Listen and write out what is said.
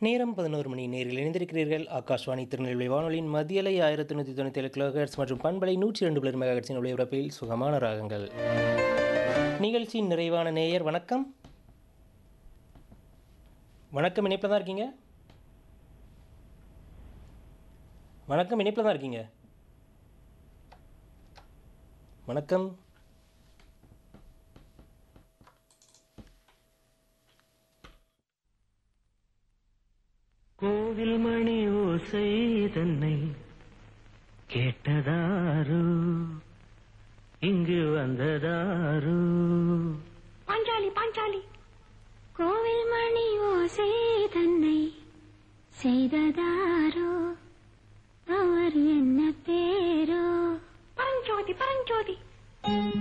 நேரம் பதினோரு மணி நேரில் இணைந்திருக்கிறீர்கள் ஆகாஷ்வாணி திருநெல்வேலி வானொலியின் மதியலை ஆயிரத்தி நூற்றி தொண்ணூற்றி ஏழு கிலோஹெர்ட்ஸ் மற்றும் பண்பலை நூற்றி ரெண்டு பிளர் மெகாஹெர்ட்ஸின் ஒளிபரப்பில் சுகமான ராகங்கள் நிகழ்ச்சியின் நிறைவான நேயர் வணக்கம் வணக்கம் இணைப்பில் தான் இருக்கீங்க வணக்கம் இணைப்பில் தான் இருக்கீங்க வணக்கம் கோவில் மணி ஓசை தன்னை கேட்டதாரு இங்கு வந்ததாரு பாஞ்சாலி பாஞ்சாலி கோவில் மணி ஓசை தன்னை செய்ததாரோ அவர் என்ன பேரோ பரஞ்சோதி பரஞ்சோதி